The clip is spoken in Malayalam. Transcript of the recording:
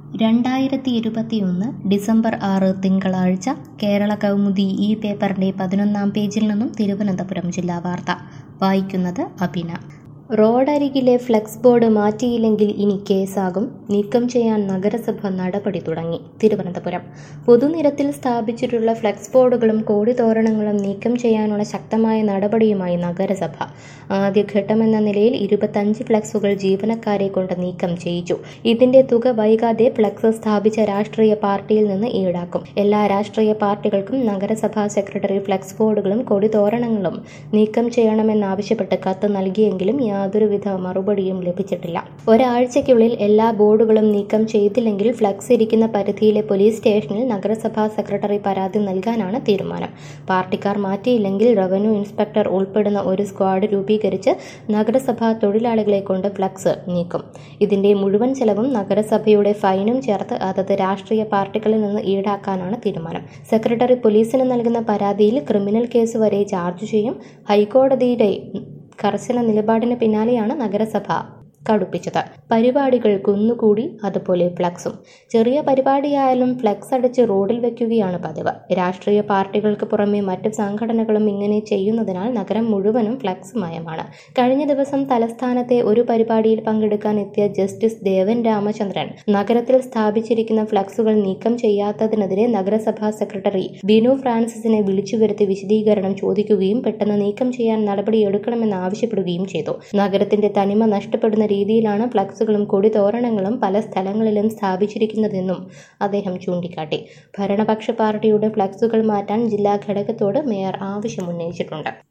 രണ്ടായിരത്തി ഇരുപത്തിയൊന്ന് ഡിസംബർ ആറ് തിങ്കളാഴ്ച കേരള കൗമുദി ഈ പേപ്പറിന്റെ പതിനൊന്നാം പേജിൽ നിന്നും തിരുവനന്തപുരം ജില്ലാ വാർത്ത വായിക്കുന്നത് അഭിന റോഡരികിലെ ഫ്ലെക്സ് ബോർഡ് മാറ്റിയില്ലെങ്കിൽ ഇനി കേസാകും നീക്കം ചെയ്യാൻ നഗരസഭ നടപടി തുടങ്ങി തിരുവനന്തപുരം പൊതുനിരത്തിൽ സ്ഥാപിച്ചിട്ടുള്ള ഫ്ലെക്സ് ബോർഡുകളും കോടിതോരണങ്ങളും നീക്കം ചെയ്യാനുള്ള ശക്തമായ നടപടിയുമായി നഗരസഭ ആദ്യഘട്ടമെന്ന നിലയിൽ ഇരുപത്തഞ്ച് ഫ്ലെക്സുകൾ ജീവനക്കാരെ കൊണ്ട് നീക്കം ചെയ്യിച്ചു ഇതിന്റെ തുക വൈകാതെ ഫ്ലെക്സ് സ്ഥാപിച്ച രാഷ്ട്രീയ പാർട്ടിയിൽ നിന്ന് ഈടാക്കും എല്ലാ രാഷ്ട്രീയ പാർട്ടികൾക്കും നഗരസഭാ സെക്രട്ടറി ഫ്ലെക്സ് ബോർഡുകളും കൊടിതോരണങ്ങളും നീക്കം ചെയ്യണമെന്നാവശ്യപ്പെട്ട് കത്ത് നൽകിയെങ്കിലും യാതൊരുവിധ മറുപടിയും ലഭിച്ചിട്ടില്ല ഒരാഴ്ചയ്ക്കുള്ളിൽ എല്ലാ ബോർഡുകളും നീക്കം ചെയ്തില്ലെങ്കിൽ ഫ്ലക്സ് ഇരിക്കുന്ന പരിധിയിലെ പോലീസ് സ്റ്റേഷനിൽ നഗരസഭാ സെക്രട്ടറി പരാതി നൽകാനാണ് തീരുമാനം പാർട്ടിക്കാർ മാറ്റിയില്ലെങ്കിൽ റവന്യൂ ഇൻസ്പെക്ടർ ഉൾപ്പെടുന്ന ഒരു സ്ക്വാഡ് രൂപീകരിച്ച് നഗരസഭാ തൊഴിലാളികളെ കൊണ്ട് ഫ്ലക്സ് നീക്കും ഇതിന്റെ മുഴുവൻ ചെലവും നഗരസഭയുടെ ഫൈനും ചേർത്ത് അതത് രാഷ്ട്രീയ പാർട്ടികളിൽ നിന്ന് ഈടാക്കാനാണ് തീരുമാനം സെക്രട്ടറി പോലീസിന് നൽകുന്ന പരാതിയിൽ ക്രിമിനൽ കേസ് വരെ ചാർജ് ചെയ്യും ഹൈക്കോടതിയുടെ കർശന നിലപാടിന് പിന്നാലെയാണ് നഗരസഭ കടുപ്പിച്ചത് പരിപാടികൾ കുന്നുകൂടി അതുപോലെ ഫ്ലക്സും ചെറിയ പരിപാടിയായാലും ഫ്ലക്സ് അടിച്ച് റോഡിൽ വെക്കുകയാണ് പതിവ് രാഷ്ട്രീയ പാർട്ടികൾക്ക് പുറമെ മറ്റ് സംഘടനകളും ഇങ്ങനെ ചെയ്യുന്നതിനാൽ നഗരം മുഴുവനും ഫ്ലക്സ് മയമാണ് കഴിഞ്ഞ ദിവസം തലസ്ഥാനത്തെ ഒരു പരിപാടിയിൽ പങ്കെടുക്കാൻ എത്തിയ ജസ്റ്റിസ് ദേവൻ രാമചന്ദ്രൻ നഗരത്തിൽ സ്ഥാപിച്ചിരിക്കുന്ന ഫ്ലക്സുകൾ നീക്കം ചെയ്യാത്തതിനെതിരെ നഗരസഭാ സെക്രട്ടറി ബിനു ഫ്രാൻസിസിനെ വിളിച്ചു വരുത്തി വിശദീകരണം ചോദിക്കുകയും പെട്ടെന്ന് നീക്കം ചെയ്യാൻ നടപടിയെടുക്കണമെന്ന് ആവശ്യപ്പെടുകയും ചെയ്തു നഗരത്തിന്റെ തനിമ നഷ്ടപ്പെടുന്ന രീതിയിലാണ് ഫ്ലക്സുകളും കൊടിതോരണങ്ങളും പല സ്ഥലങ്ങളിലും സ്ഥാപിച്ചിരിക്കുന്നതെന്നും അദ്ദേഹം ചൂണ്ടിക്കാട്ടി ഭരണപക്ഷ പാർട്ടിയുടെ ഫ്ലക്സുകൾ മാറ്റാൻ ജില്ലാ ഘടകത്തോട് മേയർ ആവശ്യമുന്നയിച്ചിട്ടുണ്ട്